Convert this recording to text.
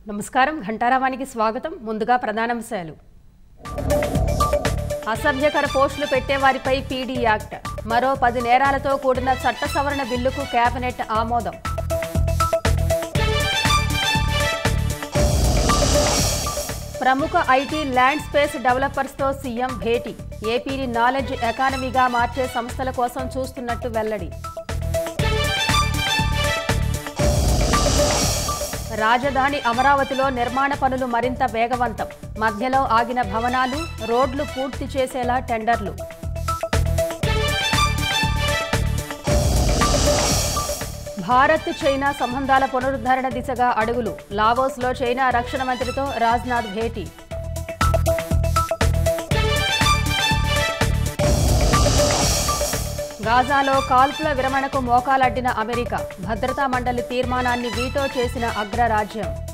నమస్కారం ఘంటారావానికి స్వాగతం ముందుగా ప్రధానాంశాలు అసభ్యకర పోస్టులు పెట్టేవారిపై పీడీ యాక్ట్ మరో పది నేరాలతో కూడిన చట్ట సవరణ బిల్లుకు కేబినెట్ ఆమోదం ప్రముఖ ఐటీ ల్యాండ్ స్పేస్ డెవలపర్స్తో సీఎం భేటీ ఏపీని నాలెడ్జ్ ఎకానమీగా మార్చే సంస్థల కోసం చూస్తున్నట్టు వెల్లడి రాజధాని అమరావతిలో నిర్మాణ పనులు మరింత వేగవంతం మధ్యలో ఆగిన భవనాలు రోడ్లు పూర్తి చేసేలా టెండర్లు భారత్ చైనా సంబంధాల పునరుద్ధరణ దిశగా అడుగులు లావోస్లో చైనా రక్షణ మంత్రితో రాజ్నాథ్ భేటీ గాజాలో కాల్పుల విరమణకు మోకాలడ్డిన అమెరికా భద్రతా మండలి తీర్మానాన్ని వీటో చేసిన అగ్రరాజ్యం